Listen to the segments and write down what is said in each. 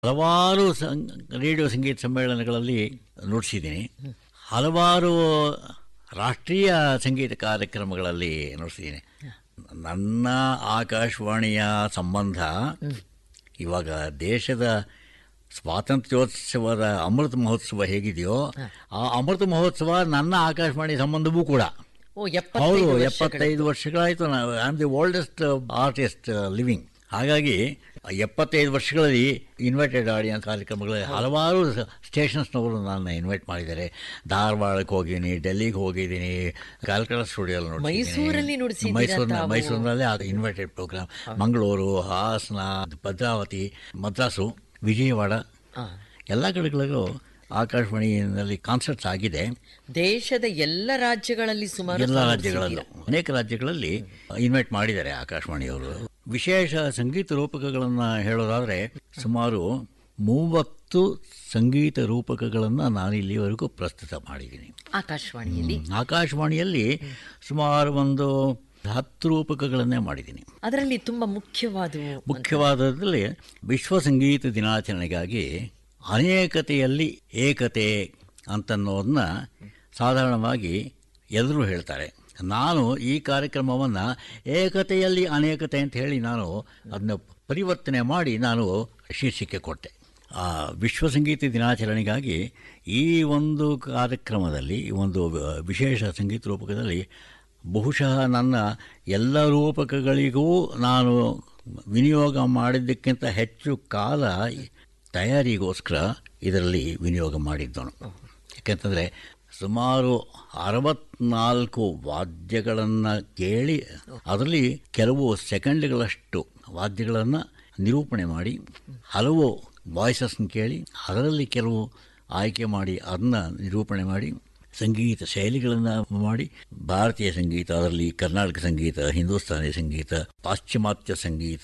ಹಲವಾರು ಸಂ ರೇಡಿಯೋ ಸಂಗೀತ ಸಮ್ಮೇಳನಗಳಲ್ಲಿ ನುಡಿಸಿದ್ದೀನಿ ಹಲವಾರು ರಾಷ್ಟ್ರೀಯ ಸಂಗೀತ ಕಾರ್ಯಕ್ರಮಗಳಲ್ಲಿ ನುಡಿಸಿದ್ದೀನಿ ನನ್ನ ಆಕಾಶವಾಣಿಯ ಸಂಬಂಧ ಇವಾಗ ದೇಶದ ಸ್ವಾತಂತ್ರ್ಯೋತ್ಸವದ ಅಮೃತ ಮಹೋತ್ಸವ ಹೇಗಿದೆಯೋ ಆ ಅಮೃತ ಮಹೋತ್ಸವ ನನ್ನ ಆಕಾಶವಾಣಿ ಸಂಬಂಧವೂ ಕೂಡ ಓ ಹೌದು ಎಪ್ಪತ್ತೈದು ವರ್ಷಗಳು. ಎಪ್ಪತ್ತೈದು ವರ್ಷಗಳಾಯಿತು ನಾವು I am the oldest artist living ಹಾಗಾಗಿ ಎಪ್ಪತ್ತೈದು ವರ್ಷಗಳಲ್ಲಿ ಇನ್ವೈಟೆಡ್ ಆಡಿಯನ್ಸ್ ಕಾರ್ಯಕ್ರಮಗಳಲ್ಲಿ ಹಲವಾರು ಸ್ಟೇಷನ್ಸ್ನವರು ನನ್ನ ಇನ್ವೈಟ್ ಮಾಡಿದ್ದಾರೆ ಧಾರವಾಡಕ್ಕೆ ಹೋಗಿದ್ದೀನಿ ಡೆಲ್ಲಿಗೆ ಹೋಗಿದ್ದೀನಿ ಕಾಲ್ಕಳ ಸ್ಟುಡಿಯೋ ಮೈಸೂರಲ್ಲಿ ನುಡಿಸಿದ್ದೀರಾ ಮೈಸೂರಿನ ತಾವು? ಮೈಸೂರಿನಲ್ಲೇ ಅದು ಇನ್ವೈಟೆಡ್ ಪ್ರೋಗ್ರಾಮ್ ಮಂಗಳೂರು ಹಾಸನ ಭದ್ರಾವತಿ ಮದ್ರಾಸು ವಿಜಯವಾಡ ಆ, ಎಲ್ಲ ಕಡೆಗಳಿಗೂ ಆಕಾಶವಾಣಿಯಲ್ಲಿ ಕಾನ್ಸರ್ಟ್ಸ್ ಆಗಿದೆ ದೇಶದ ಎಲ್ಲ ರಾಜ್ಯಗಳಲ್ಲಿ ಸುಮಾರು ಎಲ್ಲ ತಾವು ರಾಜ್ಯಗಳಲ್ಲೂ ಅನೇಕ ರಾಜ್ಯಗಳಲ್ಲಿ ಇನ್ವೈಟ್ ಮಾಡಿದ್ದಾರೆ ಆಕಾಶವಾಣಿಯವರು ವಿಶೇಷ ಸಂಗೀತ ರೂಪಕಗಳನ್ನು ಹೇಳೋದಾದರೆ ಸುಮಾರು ಮೂವತ್ತು ಸಂಗೀತ ರೂಪಕಗಳನ್ನು ನಾನು ಇಲ್ಲಿವರೆಗೂ ಪ್ರಸ್ತುತ ಮಾಡಿದ್ದೀನಿ ಆಕಾಶವಾಣಿಯಲ್ಲಿ ಆಕಾಶವಾಣಿಯಲ್ಲಿ ಸುಮಾರು ಒಂದು ಹತ್ತು ರೂಪಕಗಳನ್ನೇ ಮಾಡಿದ್ದೀನಿ ಅದರಲ್ಲಿ ತುಂಬಾ ಮುಖ್ಯವಾದವು ಮುಖ್ಯವಾದದ್ರಲ್ಲಿ ವಿಶ್ವ ಸಂಗೀತ ದಿನಾಚರಣೆಗಾಗಿ ಅನೇಕತೆಯಲ್ಲಿ ಏಕತೆ ಅಂತನ್ನೋದನ್ನ ಸಾಧಾರಣವಾಗಿ ಶೀರ್ಷಿಕೆ ಹೇಳ್ತಾರೆ ನಾನು ಈ ಕಾರ್ಯಕ್ರಮವನ್ನು ಏಕತೆಯಲ್ಲಿ ಅನೇಕತೆ ಅಂತ ಹೇಳಿ ನಾನು ಅದನ್ನ ಪರಿವರ್ತನೆ ಮಾಡಿ ನಾನು ಶೀರ್ಷಿಕೆ ಕೊಟ್ಟೆ ಆ ವಿಶ್ವ ಸಂಗೀತ ದಿನಾಚರಣೆಗಾಗಿ ಈ ಒಂದು ಕಾರ್ಯಕ್ರಮದಲ್ಲಿ ಈ ಒಂದು ವಿಶೇಷ ಸಂಗೀತ ರೂಪಕದಲ್ಲಿ ಬಹುಶಃ ನನ್ನ ಎಲ್ಲ ರೂಪಕಗಳಿಗೂ ನಾನು ವಿನಿಯೋಗ ಮಾಡಿದ್ದಕ್ಕಿಂತ ಹೆಚ್ಚು ಕಾಲ ತಯಾರಿಗೋಸ್ಕರ ಇದರಲ್ಲಿ ವಿನಿಯೋಗ ಮಾಡಿದ್ದನು ಯಾಕೆಂತಂದರೆ ಸುಮಾರು ಅರವತ್ನಾಲ್ಕು ವಾದ್ಯಗಳನ್ನು ಕೇಳಿ ಅದರಲ್ಲಿ ಕೆಲವು ಸೆಕೆಂಡ್ಗಳಷ್ಟು ವಾದ್ಯಗಳನ್ನು ನಿರೂಪಣೆ ಮಾಡಿ ಹಲವು ವಾಯ್ಸಸ್ನ ಕೇಳಿ ಅದರಲ್ಲಿ ಕೆಲವು ಆಯ್ಕೆ ಮಾಡಿ ಅದನ್ನ ನಿರೂಪಣೆ ಮಾಡಿ ಸಂಗೀತ ಶೈಲಿಗಳನ್ನು ಮಾಡಿ ಭಾರತೀಯ ಸಂಗೀತ ಅದರಲ್ಲಿ ಕರ್ನಾಟಕ ಸಂಗೀತ ಹಿಂದೂಸ್ತಾನಿ ಸಂಗೀತ ಪಾಶ್ಚಿಮಾತ್ಯ ಸಂಗೀತ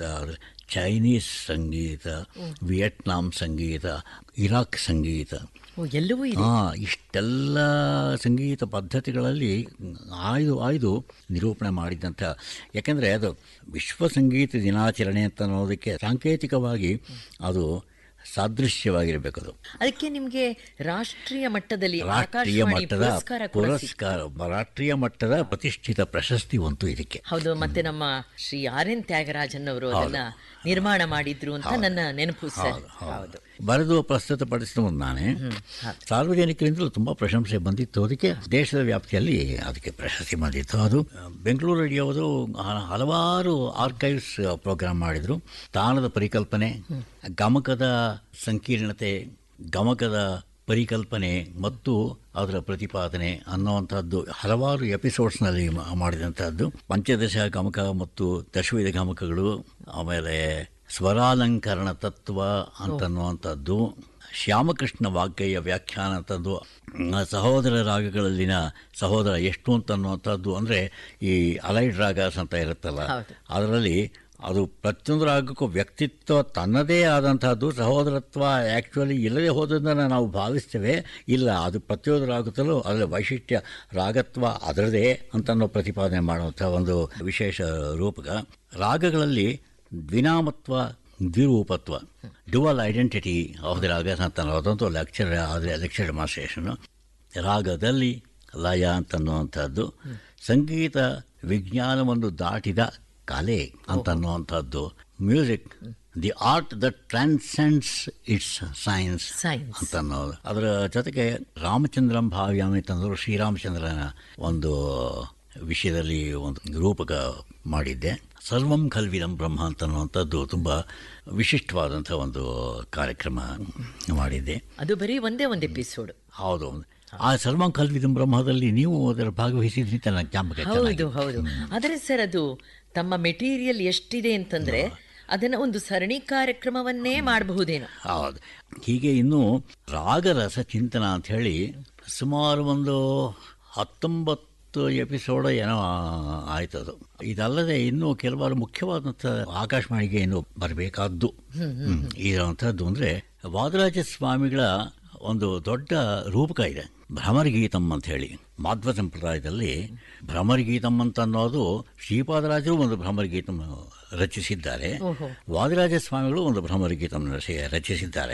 ಚೈನೀಸ್ ಸಂಗೀತ ವಿಯೆಟ್ನಾಂ ಸಂಗೀತ ಇರಾಕ್ ಸಂಗೀತ ಓ, ಎಲ್ಲವೂ ಇದೆ ಹಾ ಇಷ್ಟೆಲ್ಲ ಸಂಗೀತ ಪದ್ಧತಿಗಳಲ್ಲಿ ಆಯ್ದು ಆಯ್ದು ನಿರೂಪಣೆ ಮಾಡಿದ್ದಂಥ ಯಾಕೆಂದರೆ ಅದು ವಿಶ್ವ ಸಂಗೀತ ದಿನಾಚರಣೆ ಅಂತ ಅನ್ನೋದಕ್ಕೆ ಸಾಂಕೇತಿಕವಾಗಿ ಅದು ಸಾದೃಶ್ಯವಾಗಿರಬೇಕು ಅದು ಅದಕ್ಕೆ ನಿಮ್ಗೆ ರಾಷ್ಟ್ರೀಯ ಮಟ್ಟದಲ್ಲಿ ರಾಷ್ಟ್ರೀಯ ಆಕಾಶವಾಣಿ ಮಟ್ಟದ ಪುರಸ್ಕಾರ ಕೂಡ ಸಿಕ್ಕಿದೆ. ಪುರಸ್ಕಾರ ರಾಷ್ಟ್ರೀಯ ಮಟ್ಟದ ಪ್ರತಿಷ್ಠಿತ ಪ್ರಶಸ್ತಿ ಒಂದು ಇದಕ್ಕೆ ಹೌದು ಮತ್ತೆ ನಮ್ಮ ಶ್ರೀ ಆರ್ ಎನ್ ತ್ಯಾಗರಾಜನ್ ಅವರು ಅದನ್ನ ನಿರ್ಮಾಣ ಮಾಡಿದ್ರು ಅಂತ ನನ್ನ ನೆನಪು ಸರ್ ಹೌದು ಬರೆದು ಪ್ರಸ್ತುತಪಡಿಸಿದ ನಾನೇ ಸಾರ್ವಜನಿಕರಿಂದಲೂ ತುಂಬ ಪ್ರಶಂಸೆ ಬಂದಿತ್ತು ಅದಕ್ಕೆ ದೇಶದ ವ್ಯಾಪ್ತಿಯಲ್ಲಿ ಅದಕ್ಕೆ ಪ್ರಶಸ್ತಿ ಬಂದಿತ್ತು ಅದು ಬೆಂಗಳೂರು ರೇಡಿಯೋದು ಹ- ಹಲವಾರು ಆರ್ಕೈವ್ಸ್ ಪ್ರೋಗ್ರಾಮ್ ಮಾಡಿದರು ತಾಣದ ಪರಿಕಲ್ಪನೆ ಗಮಕದ ಸಂಕೀರ್ಣತೆ ಗಮಕದ ಪರಿಕಲ್ಪನೆ ಮತ್ತು ಅದರ ಪ್ರತಿಪಾದನೆ ಅನ್ನುವಂಥದ್ದು ಹಲವಾರು ಎಪಿಸೋಡ್ಸ್ನಲ್ಲಿ ಮಾ- ಮಾಡಿದಂಥದ್ದು ಪಂಚದಶ ಗಮಕ ಮತ್ತು ದಶವಿಧ ಗಮಕಗಳು ಆಮೇಲೆ ಸ್ವರಾಲಂಕರಣ ತತ್ವ ಅಂತನ್ನುವಂಥದ್ದು ಶ್ಯಾಮಕೃಷ್ಣ ವಾಗ್ಗೇಯ ವ್ಯಾಖ್ಯಾನ ಅಂತದ್ದು ಆ ಸಹೋದರ ರಾಗಗಳಲ್ಲಿನ ಸಹೋದರ ಎಷ್ಟು ಅಂತನ್ನುವಂಥದ್ದು ಅಂದರೆ ಈ ಅಲೈಡ್ ರಾಗಾಸ್ ಅಂತ ಇರುತ್ತಲ್ಲ ಹೌದು. ಅದರಲ್ಲಿ ಅದು ಪ್ರತಿಯೊಂದು ರಾಗಕ್ಕೂ ವ್ಯಕ್ತಿತ್ವ ತನ್ನದೇ ಆದಂತಹದ್ದು ಸಹೋದರತ್ವ ಆ್ಯಕ್ಚುಲಿ ಇಲ್ಲದೆ ಹೋದದನ್ನು ನಾವು ಭಾವಿಸ್ತೇವೆ ಇಲ್ಲ ಅದು ಪ್ರತಿಯೊಂದು ರಾಗದಲ್ಲೂ ಅದರ ವೈಶಿಷ್ಟ್ಯ ರಾಗತ್ವ ಅದರದೇ ಅಂತನ್ನೋ ಪ್ರತಿಪಾದನೆ ಮಾಡುವಂಥ ಒಂದು ವಿಶೇಷ ರೂಪಕ ರಾಗಗಳಲ್ಲಿ ದ್ವಿನಾಮತ್ವ ದ್ವಿರೂಪತ್ವ dual identity of the ragas ಅಂತ ಅನ್ನೋದಂತೂ ಲೆಕ್ಚರ್ ಆದರೆ ಲೆಕ್ಚರ್ ಡೆಮಾನ್ಸ್ಟ್ರೇಷನು ರಾಗದಲ್ಲಿ ಲಯ ಅಂತನ್ನುವಂಥದ್ದು ಸಂಗೀತ ವಿಜ್ಞಾನವನ್ನು ದಾಟಿದ ಕಲೆ ಅಂತನ್ನುವಂಥದ್ದು music the art that transcends its science Science. ಅಂತ ಅನ್ನೋದು ಅದರ ಜೊತೆಗೆ ರಾಮಚಂದ್ರಂ ಭಾವ್ಯಾಮಿ ತಂದರು ಶ್ರೀರಾಮಚಂದ್ರನ ಒಂದು ವಿಷಯದಲ್ಲಿ ಒಂದು ರೂಪಕ ಮಾಡಿದ್ದೆ ಸರ್ವಂ ಖಲ್ವಿದಂ ಬ್ರಹ್ಮ ಅಂತನ್ನುವಂಥದ್ದು ತುಂಬ ವಿಶಿಷ್ಟವಾದಂಥ ಒಂದು ಕಾರ್ಯಕ್ರಮ ಮಾಡಿದ್ದೆ ಅದು ಬರೀ ಒಂದೇ ಒಂದು ಎಪಿಸೋಡ್ ಹೌದು ಆ ಸರ್ವಂ ಖಲ್ವಿದಂ ಬ್ರಹ್ಮದಲ್ಲಿ ನೀವು ಅದರ ಭಾಗವಹಿಸಿದ್ರಿ ಅಂತ ನನಗೆ ಜ್ಞಾಪಕ ಹೌದು ಚೆನ್ನಾಗಿ. ಹೌದು ಆದರೆ ಸರ್ ಅದು ತಮ್ಮ ಮೆಟೀರಿಯಲ್ ಎಷ್ಟಿದೆ ಅಂತಂದ್ರೆ ಅದನ್ನ ಒಂದು ಸರಣಿ ಕಾರ್ಯಕ್ರಮವನ್ನೇ ಮಾಡಬಹುದೇನೋ ಹೌದು ಹೀಗೆ ಇನ್ನು ರಾಗರಸ ಚಿಂತನ ಅಂತ ಹೇಳಿ ಸುಮಾರು ಒಂದು ಹತ್ತೊಂಬತ್ತು ಎಪಿಸೋಡ್ ಏನೋ ಆಯ್ತು ಅದು ಇದಲ್ಲದೆ ಇನ್ನೂ ಕೆಲವಾರು ಮುಖ್ಯವಾದಂಥ ಆಕಾಶವಾಣಿಗೆ ಇನ್ನು ಬರಬೇಕಾದ್ದು ಇರುವಂಥದ್ದು ಅಂದರೆ ವಾದರಾಜ ಸ್ವಾಮಿಗಳ ಒಂದು ದೊಡ್ಡ ರೂಪಕ ಇದೆ ಭ್ರಮರಗೀತಂ ಅಂತ ಹೇಳಿ ಮಾಧ್ವ ಸಂಪ್ರದಾಯದಲ್ಲಿ ಭ್ರಮರಗೀತಂ ಅಂತ ಅನ್ನೋದು ಶ್ರೀಪಾದರಾಜರು ಒಂದು ಭ್ರಮರಗೀತಂ ರಚಿಸಿದ್ದಾರೆ ಓಹೋ. ವಾದಿರಾಜ ಸ್ವಾಮಿಗಳು ಒಂದು ಭ್ರಮರಗೀತಂ ರಚಿಸಿದ್ದಾರೆ